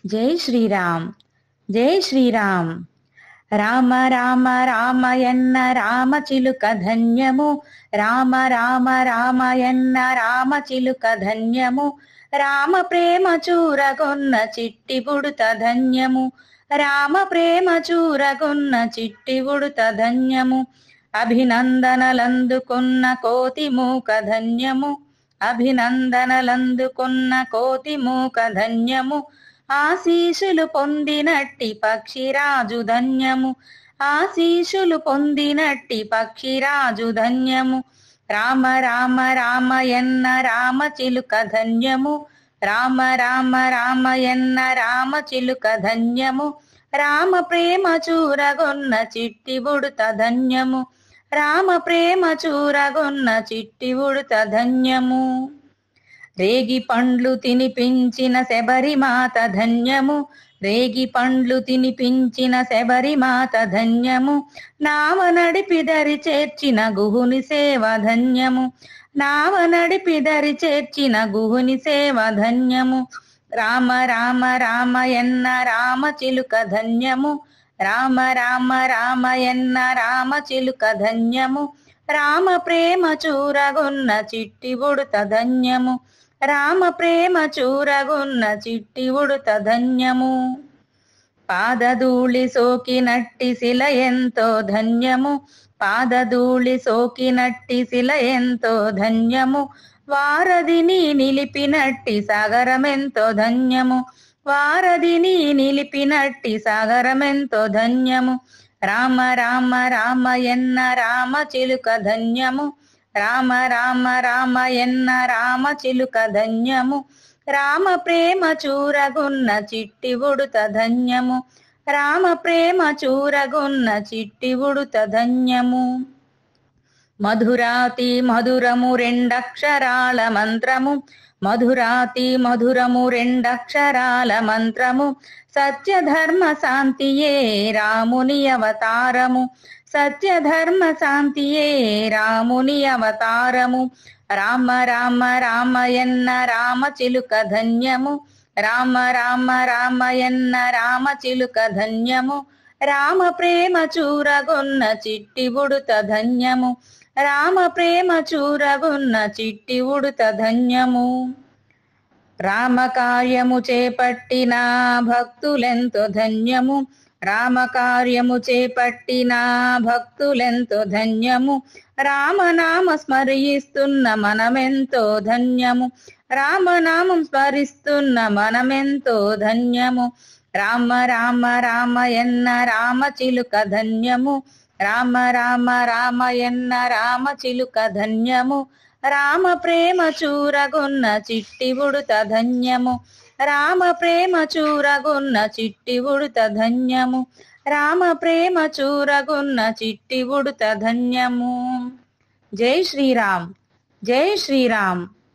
జై శ్రీరామ్ జై శ్రీరామ్ రామ రామ రామయన్న రామ చిలుక ధన్యము రామ రామ రామయన్న రామ చిలుక ధన్యము రామ ప్రేమ చూరగొన్న చిట్టి బుడుత ధన్యము రామ ప్రేమ చూరగొన్న చిట్టి బుడుత ధన్యము అభినందనలందుకున్న కోతి మూక ధన్యము అభినందనలందుకున్న కోతి మూక ధన్యము ఆశీషులు పొందినట్టి పక్షిరాజు ధన్యము ఆశీషులు పొందినట్టి పక్షిరాజు ధన్యము రామ రామ రామయన్న రామ చిలుక ధన్యము రామ రామ రామయన్న రామ చిలుక ధన్యము రామ ప్రేమ చూరగొన్న చిట్టి బుడుత ధన్యము రామ ప్రేమ చూరగొన్న చిట్టి బుడుత ధన్యము రేగి పండ్లు తినిపించిన శబరిమాత ధన్యము రేగి పండ్లు తినిపించిన శబరిమాత ధన్యము నావ నడిపి దరి చేర్చిన గుహుని సేవ ధన్యము నావ నడిపి దరి చేర్చిన గుహుని సేవ ధన్యము రామ రామ రామయన్న రామ చిలుక ధన్యము రామ రామ రామయన్న రామ చిలుక ధన్యము రామ ప్రేమ చూరగొన్న చిట్టి బుడుత ధన్యము రామ ప్రేమ చూరగొన్న చిట్టి ఉడుత ధన్యము పాదధూళి సోకినట్టి శిల ఎంతో ధన్యము పాదధూళి సోకినట్టి శిల ఎంతో ధన్యము వారధిని నిలిపినట్టి సాగరమెంతో ధన్యము వారధిని నిలిపినట్టి సాగరమెంతో ధన్యము రామ రామ రామయన్న రామ చిలుక ధన్యము రామ రామ రామయన్న రామ చిలుక ధన్యము రామ ప్రేమ చూరగున్న చిట్టి ఉడుత ధన్యము రామ ప్రేమ చూరగున్న చిట్టి ఉడుత ధన్యము మధురాతి మధురము రెండక్షరాల మంత్రము మధురాతి మధురము రెండక్షరాల మంత్రము సత్యధర్మ శాంతియే రాముని అవతారము సత్యధర్మ శాంతియే రాముని అవతారము రామ రామ రామయన్న రామ చిలుక ధన్యము రామ రామ రామయన్న రామ చిలుక ధన్యము రామ ప్రేమ చూరగొన్న చిట్టి ఉడుత ధన్యము రామ ప్రేమ చూరగొన్న చిట్టి ఉడుత ధన్యము రామ కార్యము చేపట్టిన భక్తులెంతో ధన్యము రామ కార్యము చేపట్టిన భక్తులెంతో ధన్యము రామనామ స్మరిస్తున్న మనమెంతో ధన్యము రామనామం స్మరిస్తున్న మనమెంతో ధన్యము రామ రామ రామయన్న రామ చిలుక ధన్యము రామ రామ రామయన్న రామ చిలుక ధన్యము రామ ప్రేమ చూరగొన్న చిట్టి ఉడుత ధన్యము రామ ప్రేమ చూరగొన్న చిట్టి ఉడుత ధన్యము రామ ప్రేమ చూరగొన్న చిట్టి ఉడుత ధన్యము జై శ్రీరామ్ జై శ్రీరామ్